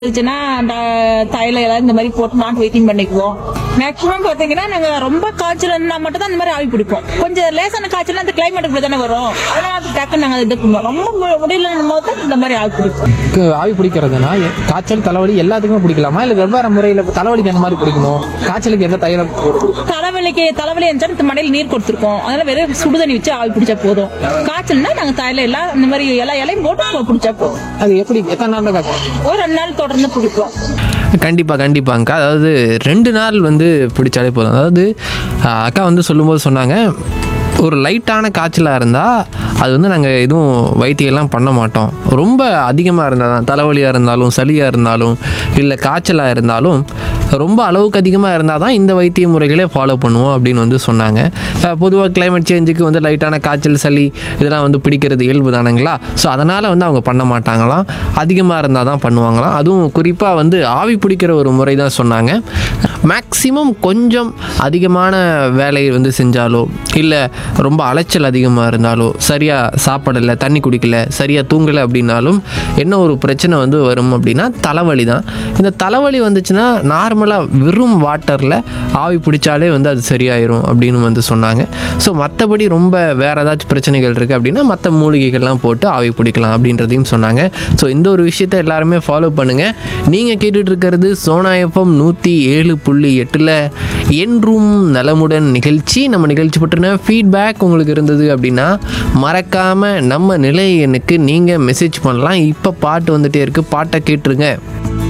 இருந்துச்சுன்னா அந்த தைல எல்லாம் இந்த மாதிரி போட்டு நாட்டு வைத்தியம் பண்ணிக்குவோம் மேக்ஸிமம் பாத்தீங்கன்னா நாங்க ரொம்ப காய்ச்சல் இருந்தா மட்டும் தான் இந்த மாதிரி ஆவி பிடிப்போம் கொஞ்சம் லேசான காய்ச்சல் அந்த கிளைமேட்டுக்கு தானே வரும் அதனால அது டக்குன்னு நாங்க இது பண்ணுவோம் ரொம்ப மு- முடியலன்னும் போது தான் இந்த மாதிரி ஆவி பிடிப்போம் கு- ஆவி பிடிக்கிறதுனா எ- காய்ச்சல் தலைவலி எல்லாத்துக்குமே பிடிக்கலாமா இல்ல வெவ்வேறு முறையில இப்ப தலைவலிக்கு அந்த மாதிரி பிடிக்கணும் காய்ச்சலுக்கு எந்த தைலம் தலைவலிக்கு தலைவலி இருந்துச்சா இந்த மடையில நீர் கொடுத்துருக்கோம் அதனால வெறும் சுடுதண்ணி வச்சு ஆவி பிடிச்சா போதும் காய்ச்சல்னா நாங்க தைல எல்லாம் இந்த மாதிரி எல்லா இலையும் போட்டு பிடிச்சா போதும் அது எப்படி எத்தனை நாள் காய்ச்சல் ஒரு ரெண்டு நாள் தொடர்ந்து பிடிப்போம் கண்டிப்பாக கண்டிப்பாங்கக்கா அதாவது ரெண்டு நாள் வந்து பிடிச்சாலே போதும் அதாவது ஆஹ், அக்கா வந்து சொல்லும்போது சொன்னாங்க ஒரு லைட்டான காய்ச்சலாக இருந்தால் அது வந்து நாங்கள் எதுவும் வைத்தியம்லாம் பண்ண மாட்டோம் ரொம்ப அதிகமாக இருந்தால் தான் தலைவலியாக இருந்தாலும் சளியாக இருந்தாலும் இல்லை காய்ச்சலாக இருந்தாலும் ரொம்ப அளவுக்கு அதிகமாக இருந்தால் தான் இந்த வைத்திய முறைகளே ஃபாலோ பண்ணுவோம் அப்படின்னு வந்து சொன்னாங்க பொதுவாக climate சேஞ்சுக்கு வந்து லைட்டான காய்ச்சல் சளி இதெல்லாம் வந்து பிடிக்கிறது இயல்பு தானுங்களா ஸோ அதனால் வந்து அவங்க பண்ண மாட்டாங்களாம் அதிகமாக இருந்தால் தான் பண்ணுவாங்களாம் அதுவும் குறிப்பாக வந்து ஆவி பிடிக்கிற ஒரு முறை தான் சொன்னாங்க மேக்ஸிமம் கொஞ்சம் அதிகமான வேலை வந்து செஞ்சாலோ இல்லை ரொம்ப அலைச்சல் அதிகமாக இருந்தாலோ சரியாக சாப்பிடலை தண்ணி குடிக்கல சரியாக தூங்கலை அப்படின்னாலும் என்ன ஒரு பிரச்சனை வந்து வரும் அப்படின்னா தலைவலி தான் இந்த தலைவலி வந்துச்சுன்னா நார்மலாக வெறும் வாட்டரில் ஆவி பிடிச்சாலே வந்து அது சரியாயிரும் அப்படின்னு வந்து சொன்னாங்க ஸோ மற்றபடி ரொம்ப வேறு ஏதாச்சும் பிரச்சனைகள் இருக்குது அப்படின்னா மற்ற மூலிகைகள்லாம் போட்டு ஆவி பிடிக்கலாம் அப்படின்றதையும் சொன்னாங்க ஸோ இந்த ஒரு விஷயத்தை எல்லாருமே ஃபாலோ பண்ணுங்கள் நீங்கள் கேட்டுட்டு இருக்கிறது சோனா எஃப்எம் நூற்றி ஏழு புள்ளி எட்டில் என்றும் நலமுடன் நிகழ்ச்சி நம்ம நிகழ்ச்சி பற்றின ஃபீட்பேக் உங்களுக்கு இருந்தது அப்படின்னா மறக்காமல் நம்ம நிலை எண்ணுக்கு நீங்கள் மெசேஜ் பண்ணலாம் இப்போ பாட்டு வந்துட்டே இருக்குது பாட்டை கேட்டுருங்க